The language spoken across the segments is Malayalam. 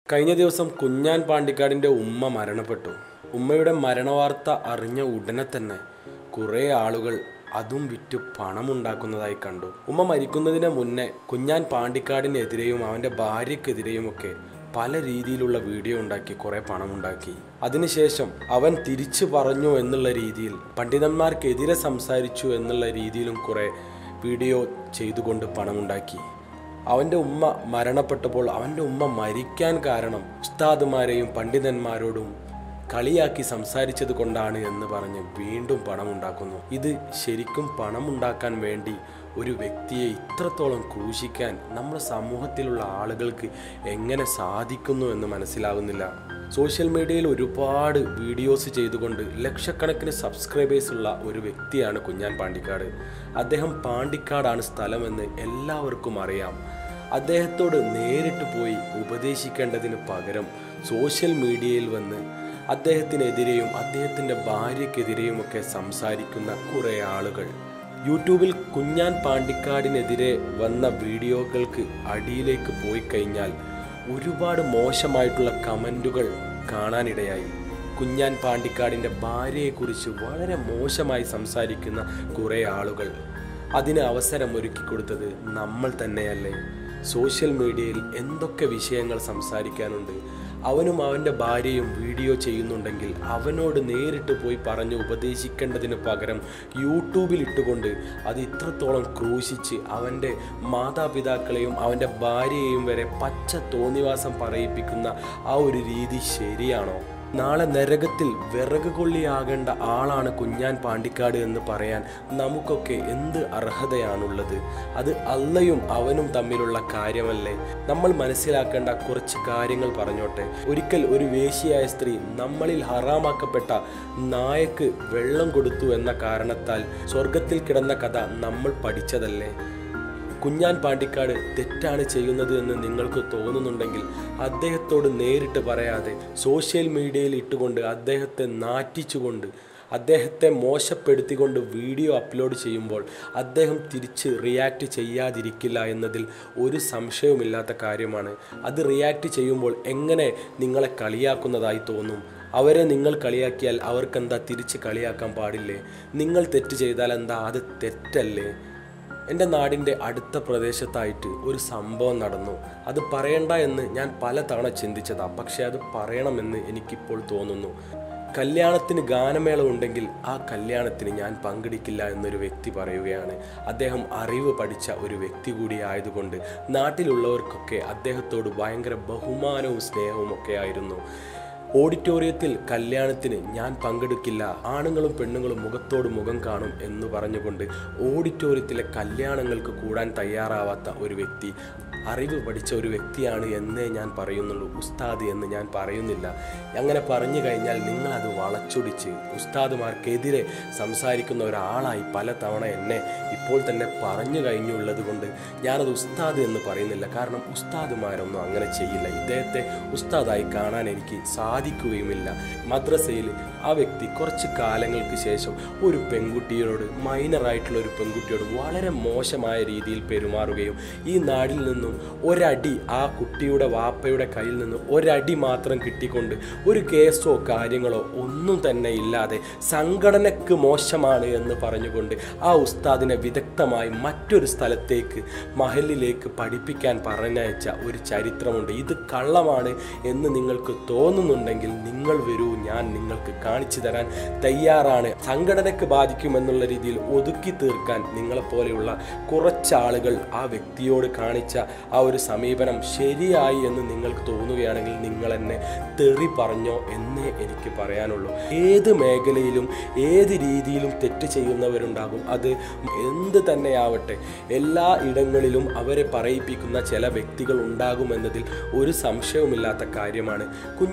കഴിഞ്ഞ ദിവസം കുഞ്ഞാൻ പാണ്ടിക്കാടിൻ്റെ ഉമ്മ മരണപ്പെട്ടു ഉമ്മയുടെ മരണവാർത്ത അറിഞ്ഞ ഉടനെ തന്നെ കുറേ ആളുകൾ അതും വിറ്റ് പണമുണ്ടാക്കുന്നതായി കണ്ടു ഉമ്മ മരിക്കുന്നതിന് മുന്നേ കുഞ്ഞാൻ പാണ്ടിക്കാടിനെതിരെയും അവൻ്റെ ഭാര്യക്കെതിരെയുമൊക്കെ പല രീതിയിലുള്ള വീഡിയോ ഉണ്ടാക്കി കുറേ പണമുണ്ടാക്കി അതിനുശേഷം അവൻ തിരിച്ചു പറഞ്ഞു എന്നുള്ള രീതിയിൽ പണ്ഡിതന്മാർക്കെതിരെ സംസാരിച്ചു എന്നുള്ള രീതിയിലും കുറേ വീഡിയോ ചെയ്തുകൊണ്ട് പണമുണ്ടാക്കി അവൻ്റെ ഉമ്മ മരണപ്പെട്ടപ്പോൾ അവൻ്റെ ഉമ്മ മരിക്കാൻ കാരണം ഉസ്താദുമാരെയും പണ്ഡിതന്മാരോടും കളിയാക്കി സംസാരിച്ചത് കൊണ്ടാണ് എന്ന് പറഞ്ഞ് വീണ്ടും പണമുണ്ടാക്കുന്നു ഇത് ശരിക്കും പണമുണ്ടാക്കാൻ വേണ്ടി ഒരു വ്യക്തിയെ ഇത്രത്തോളം ക്രൂശിക്കാൻ നമ്മുടെ സമൂഹത്തിലുള്ള ആളുകൾക്ക് എങ്ങനെ സാധിക്കുന്നു എന്ന് മനസ്സിലാകുന്നില്ല സോഷ്യൽ മീഡിയയിൽ ഒരുപാട് വീഡിയോസ് ചെയ്തുകൊണ്ട് ലക്ഷക്കണക്കിന് സബ്സ്ക്രൈബേഴ്സ് ഉള്ള ഒരു വ്യക്തിയാണ് കുഞ്ഞാൻ പാണ്ടിക്കാട് അദ്ദേഹം പാണ്ടിക്കാടാണ് സ്ഥലമെന്ന് എല്ലാവർക്കും അറിയാം അദ്ദേഹത്തോട് നേരിട്ട് പോയി ഉപദേശിക്കേണ്ടതിന് പകരം സോഷ്യൽ മീഡിയയിൽ വന്ന് അദ്ദേഹത്തിനെതിരെയും അദ്ദേഹത്തിൻ്റെ ഭാര്യക്കെതിരെയുമൊക്കെ സംസാരിക്കുന്ന കുറേ ആളുകൾ യൂട്യൂബിൽ കുഞ്ഞാൻ പാണ്ടിക്കാടിനെതിരെ വന്ന വീഡിയോകൾക്ക് അടിയിലേക്ക് പോയി കഴിഞ്ഞാൽ ഒരുപാട് മോശമായിട്ടുള്ള കമൻറ്റുകൾ കാണാനിടയായി കുഞ്ഞാൻ പാണ്ടിക്കാടിൻ്റെ ഭാര്യയെക്കുറിച്ച് വളരെ മോശമായി സംസാരിക്കുന്ന കുറേ ആളുകൾ അതിന് അവസരം ഒരുക്കി കൊടുത്തത് നമ്മൾ തന്നെയല്ലേ സോഷ്യൽ മീഡിയയിൽ എന്തൊക്കെ വിഷയങ്ങൾ സംസാരിക്കാനുണ്ട് അവനും അവൻ്റെ ഭാര്യയും വീഡിയോ ചെയ്യുന്നുണ്ടെങ്കിൽ അവനോട് നേരിട്ട് പോയി പറഞ്ഞ് ഉപദേശിക്കേണ്ടതിന് പകരം യൂട്യൂബിൽ ഇട്ടുകൊണ്ട് അത് ഇത്രത്തോളം ക്രൂശിച്ച് അവൻ്റെ മാതാപിതാക്കളെയും അവൻ്റെ ഭാര്യയെയും വരെ പച്ച തോന്നിവാസം പറയിപ്പിക്കുന്ന ആ ഒരു രീതി ശരിയാണോ നാളെ നരകത്തിൽ വിറക് കൊള്ളിയാകേണ്ട ആളാണ് കുഞ്ഞാൻ പാണ്ടിക്കാട് എന്ന് പറയാൻ നമുക്കൊക്കെ എന്ത് അർഹതയാണുള്ളത് അത് അള്ളയും അവനും തമ്മിലുള്ള കാര്യമല്ലേ നമ്മൾ മനസ്സിലാക്കേണ്ട കുറച്ച് കാര്യങ്ങൾ പറഞ്ഞോട്ടെ ഒരിക്കൽ ഒരു വേശിയായ സ്ത്രീ നമ്മളിൽ ഹറാമാക്കപ്പെട്ട നായക്ക് വെള്ളം കൊടുത്തു എന്ന കാരണത്താൽ സ്വർഗത്തിൽ കിടന്ന കഥ നമ്മൾ പഠിച്ചതല്ലേ കുഞ്ഞാൻ പാണ്ടിക്കാട് തെറ്റാണ് ചെയ്യുന്നത് എന്ന് നിങ്ങൾക്ക് തോന്നുന്നുണ്ടെങ്കിൽ അദ്ദേഹത്തോട് നേരിട്ട് പറയാതെ സോഷ്യൽ മീഡിയയിൽ ഇട്ടുകൊണ്ട് അദ്ദേഹത്തെ നാറ്റിച്ചുകൊണ്ട് അദ്ദേഹത്തെ മോശപ്പെടുത്തിക്കൊണ്ട് വീഡിയോ അപ്ലോഡ് ചെയ്യുമ്പോൾ അദ്ദേഹം തിരിച്ച് റിയാക്ട് ചെയ്യാതിരിക്കില്ല എന്നതിൽ ഒരു സംശയവുമില്ലാത്ത കാര്യമാണ് അത് റിയാക്ട് ചെയ്യുമ്പോൾ എങ്ങനെ നിങ്ങളെ കളിയാക്കുന്നതായി തോന്നും അവരെ നിങ്ങൾ കളിയാക്കിയാൽ അവർക്കെന്താ തിരിച്ച് കളിയാക്കാൻ പാടില്ലേ നിങ്ങൾ തെറ്റ് ചെയ്താൽ എന്താ അത് തെറ്റല്ലേ എൻ്റെ നാടിൻ്റെ അടുത്ത പ്രദേശത്തായിട്ട് ഒരു സംഭവം നടന്നു അത് പറയണ്ട എന്ന് ഞാൻ പലതവണ ചിന്തിച്ചതാ പക്ഷേ അത് പറയണമെന്ന് എനിക്കിപ്പോൾ തോന്നുന്നു കല്യാണത്തിന് ഗാനമേള ഉണ്ടെങ്കിൽ ആ കല്യാണത്തിന് ഞാൻ പങ്കെടുക്കില്ല എന്നൊരു വ്യക്തി പറയുകയാണ് അദ്ദേഹം അറിവ് പഠിച്ച ഒരു വ്യക്തി കൂടി ആയതുകൊണ്ട് നാട്ടിലുള്ളവർക്കൊക്കെ അദ്ദേഹത്തോട് ഭയങ്കര ബഹുമാനവും സ്നേഹവും ഒക്കെ ആയിരുന്നു ഓഡിറ്റോറിയത്തിൽ കല്യാണത്തിന് ഞാൻ പങ്കെടുക്കില്ല ആണുങ്ങളും പെണ്ണുങ്ങളും മുഖത്തോട് മുഖം കാണും എന്ന് പറഞ്ഞുകൊണ്ട് ഓഡിറ്റോറിയത്തിലെ കല്യാണങ്ങൾക്ക് കൂടാൻ തയ്യാറാവാത്ത ഒരു വ്യക്തി അറിവ് പഠിച്ച ഒരു വ്യക്തിയാണ് എന്നേ ഞാൻ പറയുന്നുള്ളൂ ഉസ്താദ് എന്ന് ഞാൻ പറയുന്നില്ല അങ്ങനെ പറഞ്ഞു കഴിഞ്ഞാൽ നിങ്ങളത് വളച്ചൊടിച്ച് ഉസ്താദുമാർക്കെതിരെ സംസാരിക്കുന്ന ഒരാളായി പല തവണ എന്നെ ഇപ്പോൾ തന്നെ പറഞ്ഞു കഴിഞ്ഞുള്ളത് കൊണ്ട് ഞാനത് ഉസ്താദ് എന്ന് പറയുന്നില്ല കാരണം ഉസ്താദുമാരൊന്നും അങ്ങനെ ചെയ്യില്ല ഇദ്ദേഹത്തെ ഉസ്താദായി കാണാൻ എനിക്ക് സാധിക്കുകയുമില്ല മദ്രസയിൽ ആ വ്യക്തി കുറച്ച് കാലങ്ങൾക്ക് ശേഷം ഒരു പെൺകുട്ടിയോട് മൈനറായിട്ടുള്ള ഒരു പെൺകുട്ടിയോട് വളരെ മോശമായ രീതിയിൽ പെരുമാറുകയും ഈ നാടിൽ നിന്നും ഒരടി ആ കുട്ടിയുടെ വാപ്പയുടെ കയ്യിൽ നിന്ന് ഒരടി മാത്രം കിട്ടിക്കൊണ്ട് ഒരു കേസോ കാര്യങ്ങളോ ഒന്നും തന്നെ ഇല്ലാതെ സംഘടനക്ക് മോശമാണ് എന്ന് പറഞ്ഞുകൊണ്ട് ആ ഉസ്താദിനെ വിദഗ്ധമായി മറ്റൊരു സ്ഥലത്തേക്ക് മഹലിലേക്ക് പഠിപ്പിക്കാൻ പറഞ്ഞയച്ച ഒരു ചരിത്രമുണ്ട് ഇത് കള്ളമാണ് എന്ന് നിങ്ങൾക്ക് തോന്നുന്നുണ്ടെങ്കിൽ നിങ്ങൾ വരൂ ഞാൻ നിങ്ങൾക്ക് കാണിച്ചു തരാൻ തയ്യാറാണ് സംഘടനക്ക് ബാധിക്കുമെന്നുള്ള രീതിയിൽ ഒതുക്കി തീർക്കാൻ നിങ്ങളെപ്പോലെയുള്ള കുറച്ചാളുകൾ ആ വ്യക്തിയോട് കാണിച്ച ആ ഒരു സമീപനം ശരിയായി എന്ന് നിങ്ങൾക്ക് തോന്നുകയാണെങ്കിൽ നിങ്ങൾ എന്നെ തെറി പറഞ്ഞോ എന്നേ എനിക്ക് പറയാനുള്ളൂ ഏത് മേഖലയിലും ഏത് രീതിയിലും തെറ്റ് ചെയ്യുന്നവരുണ്ടാകും അത് എന്ത് തന്നെയാവട്ടെ എല്ലാ ഇടങ്ങളിലും അവരെ പറയിപ്പിക്കുന്ന ചില വ്യക്തികൾ ഉണ്ടാകുമെന്നതിൽ ഒരു സംശയവുമില്ലാത്ത കാര്യമാണ് കുഞ്ഞാൻ പാണ്ടി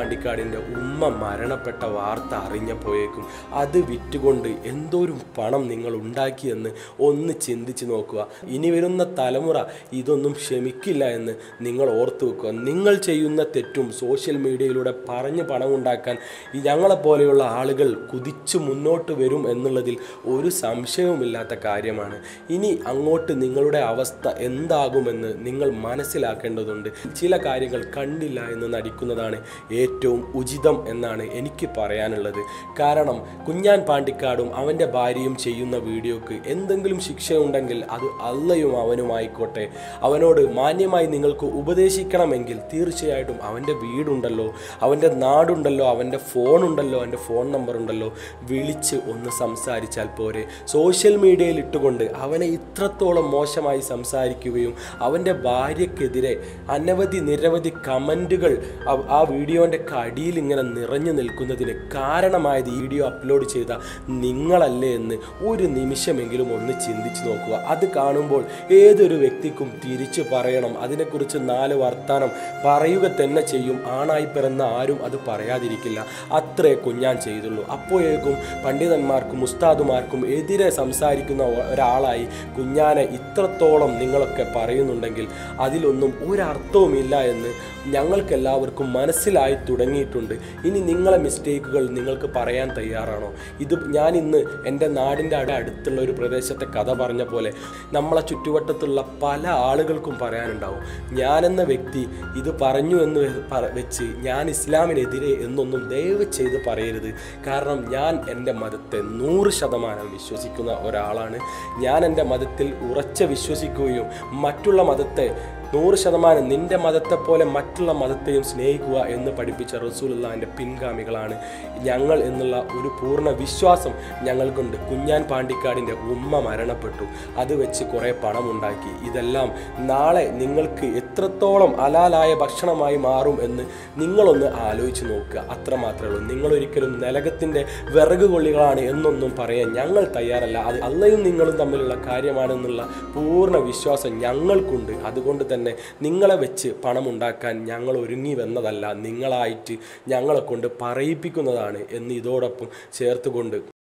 പാണ്ടിക്കാടിൻ്റെ ഉമ്മ മരണപ്പെട്ട വാർത്ത അറിഞ്ഞപ്പോയേക്കും അത് വിറ്റുകൊണ്ട് എന്തോരം പണം നിങ്ങൾ ഉണ്ടാക്കിയെന്ന് ഒന്ന് ചിന്തിച്ച് നോക്കുക ഇനി വരുന്ന തലമുറ ഇതൊന്നും ക്ഷമിക്കില്ല എന്ന് നിങ്ങൾ ഓർത്തു വെക്കുക നിങ്ങൾ ചെയ്യുന്ന തെറ്റും സോഷ്യൽ മീഡിയയിലൂടെ പറഞ്ഞ് പണമുണ്ടാക്കാൻ ഈ ഞങ്ങളെപ്പോലെയുള്ള ആളുകൾ കുതിച്ചു മുന്നോട്ട് വരും എന്നുള്ളതിൽ ഒരു സംശയവുമില്ലാത്ത കാര്യമാണ് ഇനി അങ്ങോട്ട് നിങ്ങളുടെ അവസ്ഥ എന്താകുമെന്ന് നിങ്ങൾ മനസ്സിലാക്കേണ്ടതുണ്ട് ചില കാര്യങ്ങൾ കണ്ടില്ല എന്ന് നടിക്കുന്നതാണ് ഏറ്റവും ഉചിതം എന്നാണ് എനിക്ക് പറയാനുള്ളത് കാരണം കുഞ്ഞാൻ പാണ്ടിക്കാടും അവൻ്റെ ഭാര്യയും ചെയ്യുന്ന വീഡിയോക്ക് എന്തെങ്കിലും ശിക്ഷയുണ്ടെങ്കിൽ അത് അല്ലയും അവനുമായിക്കോട്ടെ അവനോട് മാന്യമായി നിങ്ങൾക്ക് ഉപദേശിക്കണമെങ്കിൽ തീർച്ചയായിട്ടും അവൻ്റെ വീടുണ്ടല്ലോ അവൻ്റെ നാടുണ്ടല്ലോ അവൻ്റെ ഫോണുണ്ടല്ലോ അവൻ്റെ ഫോൺ നമ്പർ ഉണ്ടല്ലോ വിളിച്ച് ഒന്ന് സംസാരിച്ചാൽ പോരെ സോഷ്യൽ മീഡിയയിൽ ഇട്ടുകൊണ്ട് അവനെ ഇത്രത്തോളം മോശമായി സംസാരിക്കുകയും അവൻ്റെ ഭാര്യക്കെതിരെ അനവധി നിരവധി കമൻറ്റുകൾ ആ വീഡിയോൻ്റെ അടിയിൽ ഇങ്ങനെ നിറഞ്ഞു നിൽക്കുന്നതിന് കാരണമായത് ഈ വീഡിയോ അപ്ലോഡ് ചെയ്ത നിങ്ങളല്ലേ എന്ന് ഒരു നിമിഷമെങ്കിലും ഒന്ന് ചിന്തിച്ചു നോക്കുക അത് കാണുമ്പോൾ ഏതൊരു വ്യക്തിക്കും തിരിച്ചു പറയണം അതിനെക്കുറിച്ച് നാല് വർത്താനം പറയുക തന്നെ ചെയ്യും ആണായി പിറന്ന ആരും അത് പറയാതിരിക്കില്ല അത്രേ കുഞ്ഞാൻ ചെയ്തുള്ളൂ അപ്പോഴേക്കും പണ്ഡിതന്മാർക്കും ഉസ്താദുമാർക്കും എതിരെ സംസാരിക്കുന്ന ഒരാളായി കുഞ്ഞാനെ ഇത്രത്തോളം നിങ്ങളൊക്കെ പറയുന്നുണ്ടെങ്കിൽ അതിലൊന്നും ഒരർത്ഥവുമില്ല എന്ന് ഞങ്ങൾക്കെല്ലാവർക്കും മനസ്സിലായി തുടങ്ങിയിട്ടുണ്ട് ഇനി നിങ്ങളെ മിസ്റ്റേക്കുകൾ നിങ്ങൾക്ക് പറയാൻ തയ്യാറാണോ ഇത് ഞാൻ ഇന്ന് എൻ്റെ നാടിൻ്റെ അട അടുത്തുള്ള ഒരു പ്രദേശത്തെ കഥ പറഞ്ഞ പോലെ നമ്മളെ ചുറ്റുവട്ടത്തുള്ള പല ആളുകൾക്കും പറയാനുണ്ടാവും ഞാനെന്ന വ്യക്തി ഇത് പറഞ്ഞു എന്ന് പറ- വെച്ച് ഞാൻ ഇസ്ലാമിനെതിരെ എന്നൊന്നും ദയവ് ചെയ്ത് പറയരുത് കാരണം ഞാൻ എൻ്റെ മതത്തെ നൂറ് ശതമാനം വിശ്വസിക്കുന്ന ഒരാളാണ് ഞാൻ എൻ്റെ മതത്തിൽ ഉറച്ച വിശ്വസിക്കുകയും മറ്റുള്ള മതത്തെ നൂറ് ശതമാനം നിന്റെ മതത്തെ പോലെ മറ്റുള്ള മതത്തെയും സ്നേഹിക്കുക എന്ന് പഠിപ്പിച്ച റസൂലുള്ളാഹിൻ്റെ പിൻഗാമികളാണ് ഞങ്ങൾ എന്നുള്ള ഒരു പൂർണ്ണ വിശ്വാസം ഞങ്ങൾക്കുണ്ട് കുഞ്ഞാൻ പാണ്ടിക്കാടിൻ്റെ ഉമ്മ മരണപ്പെട്ടു അത് വെച്ച് കുറേ പണമുണ്ടാക്കി ഇതെല്ലാം നാളെ നിങ്ങൾക്ക് എത്രത്തോളം അലാലായ ഭക്ഷണമായി മാറും എന്ന് നിങ്ങളൊന്ന് ആലോചിച്ച് നോക്കുക അത്രമാത്രമേ ഉള്ളൂ നിങ്ങളൊരിക്കലും നരകത്തിൻ്റെ വിറക് കൊള്ളികളാണ് എന്നൊന്നും പറയാൻ ഞങ്ങൾ തയ്യാറല്ല അത് അള്ളയും നിങ്ങളും തമ്മിലുള്ള കാര്യമാണെന്നുള്ള പൂർണ്ണ വിശ്വാസം ഞങ്ങൾക്കുണ്ട് അതുകൊണ്ട് തന്നെ നിങ്ങളെ വെച്ച് പണമുണ്ടാക്കാൻ ഞങ്ങൾ ഒരുങ്ങി വന്നതല്ല നിങ്ങളായിട്ട് ഞങ്ങളെ കൊണ്ട് പറയിപ്പിക്കുന്നതാണ് എന്ന് ഇതോടൊപ്പം ചേർത്തുകൊണ്ട്